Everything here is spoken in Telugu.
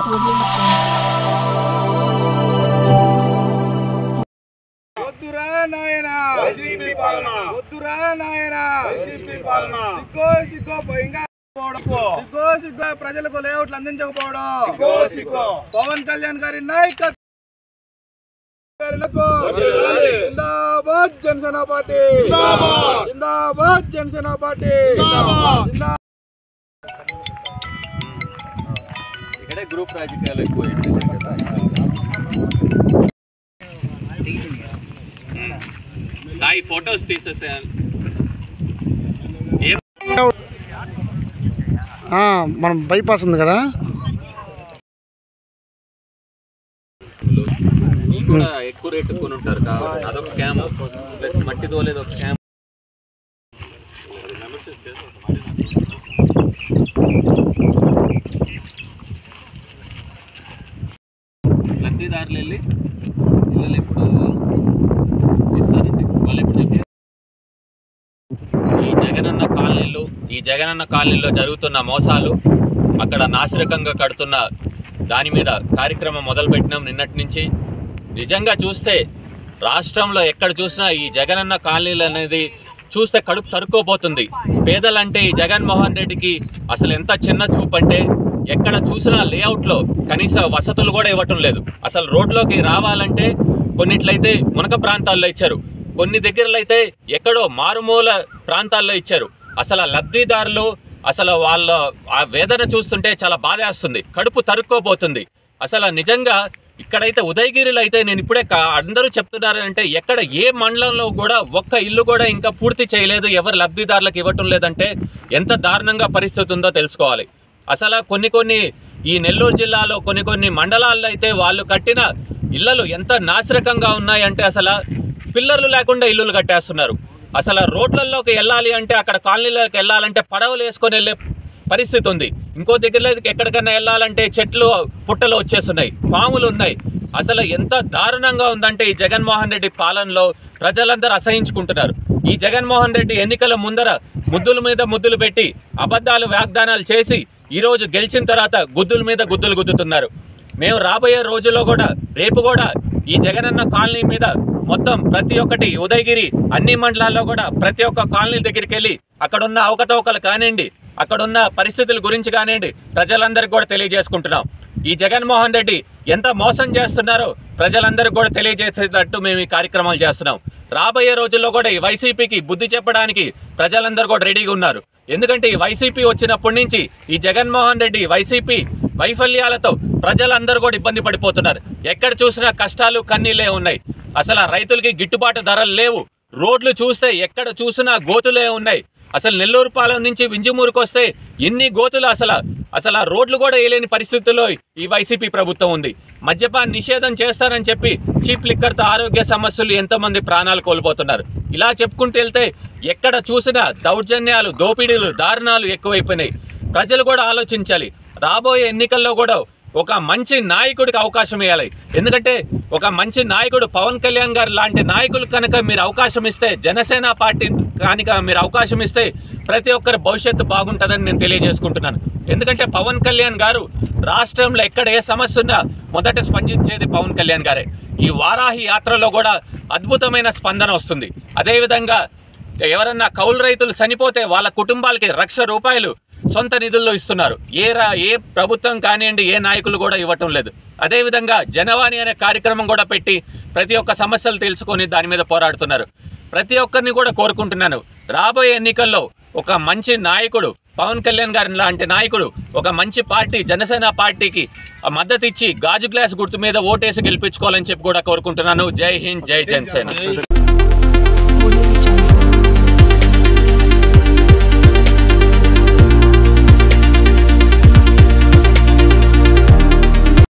వద్దురా నాయనా వైసీపీ పాలన వద్దురా నాయనా వైసీపీ పాలన సిగ్గో సిగ్గో పోయింగా సిగ్గో సిగ్గో ప్రజలకు లేఅవుట్లు అందించకపోవడం సిగ్గో సిగ్గో పవన్ కళ్యాణ్ గారి నాయకత్వం గారులకు వర్ధిల్లాలి. జిందాబాద్ జనసేన పార్టీ జిందాబాద్. జిందాబాద్ జనసేన పార్టీ జిందాబాద్. జిందా- ఇక్కడే గ్రూప్ రాజకీయాలు ఎక్కువ సాయి ఫొటోస్ తీసేసాను ఆ, మనం బైపాస్ ఉంది కదా నీకు కూడా ఎక్కువ రేట్ కొని ఉంటారు కాబట్టి అదొక క్యామ్ ప్లస్ మట్టి తోలేదు ఒక క్యామ్ లబ్ధిదారులు వెళ్ళి పిల్లలు ఎప్పుడు ఇస్తారండి వాళ్ళు ఎప్పుడు చెప్పారు ఈ జగనన్న కాలనీలు ఈ జగనన్న కాలనీలో జరుగుతున్న మోసాలు అక్కడ నాసిరకంగా కడుతున్న దాని మీద కార్యక్రమం మొదలు పెట్టినాం నిన్నటి నుంచి నిజంగా చూస్తే రాష్ట్రంలో ఎక్కడ చూసినా ఈ జగనన్న కాలనీలు అనేది చూస్తే కడుపు తరుక్కోపోతుంది పేదలంటే ఈ జగన్మోహన్ రెడ్డికి అసలు ఎంత చిన్న చూపు అంటే ఎక్కడ చూసినా లేఅవుట్లో కనీస వసతులు కూడా ఇవ్వటం లేదు అసలు రోడ్లోకి రావాలంటే కొన్నిట్లయితే మునక ప్రాంతాల్లో ఇచ్చారు కొన్ని దగ్గరలో అయితే ఎక్కడో మారుమూల ప్రాంతాల్లో ఇచ్చారు అసలు ఆ లబ్ధిదారులు అసలు వాళ్ళ ఆ వేదన చూస్తుంటే చాలా బాధేస్తుంది కడుపు తరుక్కోపోతుంది అసలు నిజంగా ఇక్కడైతే ఉదయగిరిలో అయితే నేను ఇప్పుడే కా- అందరూ చెప్తున్నారు అంటే ఎక్కడ ఏ మండలంలో కూడా ఒక్క ఇల్లు కూడా ఇంకా పూర్తి చేయలేదు ఎవరు లబ్ధిదారులకు ఇవ్వటం లేదంటే ఎంత దారుణంగా పరిస్థితి ఉందో తెలుసుకోవాలి అసలు కొన్ని కొన్ని ఈ నెల్లూరు జిల్లాలో కొన్ని కొన్ని మండలాల్లో అయితే వాళ్ళు కట్టిన ఇళ్లలు ఎంత నాసిరకంగా ఉన్నాయంటే అసలు పిల్లర్లు లేకుండా ఇల్లులు కట్టేస్తున్నారు అసలు రోడ్లలోకి వెళ్ళాలి అంటే అక్కడ కాలనీలోకి వెళ్ళాలంటే పడవలు వేసుకొని వెళ్ళే పరిస్థితి ఉంది ఇంకో దగ్గరలో ఎక్కడికన్నా వెళ్ళాలంటే చెట్లు పుట్టలు వచ్చేస్తున్నాయి పాములు ఉన్నాయి అసలు ఎంత దారుణంగా ఉందంటే ఈ జగన్మోహన్ రెడ్డి పాలనలో ప్రజలందరూ అసహించుకుంటున్నారు ఈ జగన్మోహన్ రెడ్డి ఎన్నికల ముందర ముద్దుల మీద ముద్దులు పెట్టి అబద్ధాలు వాగ్దానాలు చేసి ఈ రోజు గెలిచిన తర్వాత గుద్దుల మీద గుద్దులు గుద్దుతున్నారు మేము రాబోయే రోజుల్లో కూడా రేపు కూడా ఈ జగనన్న కాలనీ మీద మొత్తం ప్రతి ఒక్కటి ఉదయగిరి అన్ని మండలాల్లో కూడా ప్రతి ఒక్క కాలనీ దగ్గరికి వెళ్ళి అక్కడున్న అవకతవకలు కానివ్వండి అక్కడున్న పరిస్థితుల గురించి కానివ్వండి ప్రజలందరికీ కూడా తెలియజేసుకుంటున్నాం ఈ జగన్మోహన్ రెడ్డి ఎంత మోసం చేస్తున్నారో ప్రజలందరికీ కూడా తెలియజేసేటట్టు మేము ఈ కార్యక్రమాలు చేస్తున్నాం రాబోయే రోజుల్లో కూడా ఈ వైసీపీకి బుద్ధి చెప్పడానికి ప్రజలందరూ కూడా రెడీగా ఉన్నారు ఎందుకంటే ఈ వైసీపీ వచ్చినప్పటి నుంచి ఈ జగన్మోహన్ రెడ్డి వైసీపీ వైఫల్యాలతో ప్రజలందరూ కూడా ఇబ్బంది పడిపోతున్నారు ఎక్కడ చూసినా కష్టాలు కన్నీళ్ళే ఉన్నాయి అసలు ఆ రైతులకి గిట్టుబాటు ధరలు లేవు రోడ్లు చూస్తే ఎక్కడ చూసినా గోతులే ఉన్నాయి అసలు నెల్లూరు పాలెం నుంచి వింజమూరుకు వస్తే ఎన్ని గోతులు అసలు అసలు ఆ రోడ్లు కూడా వేయలేని పరిస్థితుల్లో ఈ వైసీపీ ప్రభుత్వం ఉంది మద్యపాన్ నిషేధం చేస్తారని చెప్పి చీప్ లిక్కర్తో ఆరోగ్య సమస్యలు ఎంతోమంది ప్రాణాలు కోల్పోతున్నారు ఇలా చెప్పుకుంటూ వెళ్తే ఎక్కడ చూసినా దౌర్జన్యాలు దోపిడీలు దారుణాలు ఎక్కువైపోయినాయి ప్రజలు కూడా ఆలోచించాలి రాబోయే ఎన్నికల్లో కూడా ఒక మంచి నాయకుడికి అవకాశం ఇవ్వాలి ఎందుకంటే ఒక మంచి నాయకుడు పవన్ కళ్యాణ్ గారు లాంటి నాయకులు కనుక మీరు అవకాశం ఇస్తే జనసేన పార్టీ కనుక మీరు అవకాశం ఇస్తే ప్రతి ఒక్కరి భవిష్యత్తు బాగుంటుందని నేను తెలియజేసుకుంటున్నాను ఎందుకంటే పవన్ కళ్యాణ్ గారు రాష్ట్రంలో ఎక్కడ ఏ సమస్య ఉన్నా మొదట స్పందించేది పవన్ కళ్యాణ్ గారే ఈ వారాహి యాత్రలో కూడా అద్భుతమైన స్పందన వస్తుంది అదేవిధంగా ఎవరన్నా కౌలు రైతులు చనిపోతే వాళ్ళ కుటుంబాలకి లక్ష రూపాయలు సొంత నిధుల్లో ఇస్తున్నారు ఏ రా ఏ ప్రభుత్వం కానివ్వండి ఏ నాయకులు కూడా ఇవ్వటం లేదు అదేవిధంగా జనవాణి అనే కార్యక్రమం కూడా పెట్టి ప్రతి ఒక్క సమస్యలు తెలుసుకొని దాని మీద పోరాడుతున్నారు ప్రతి ఒక్కరిని కూడా కోరుకుంటున్నాను రాబోయే ఎన్నికల్లో ఒక మంచి నాయకుడు పవన్ కళ్యాణ్ గారి లాంటి నాయకుడు ఒక మంచి పార్టీ జనసేన పార్టీకి ఆ మద్దతు ఇచ్చి గాజు గ్లాస్ గుర్తు మీద ఓటేసి గెలిపించుకోవాలని చెప్పి కూడా కోరుకుంటున్నాను జై హింద్ జై జనసేన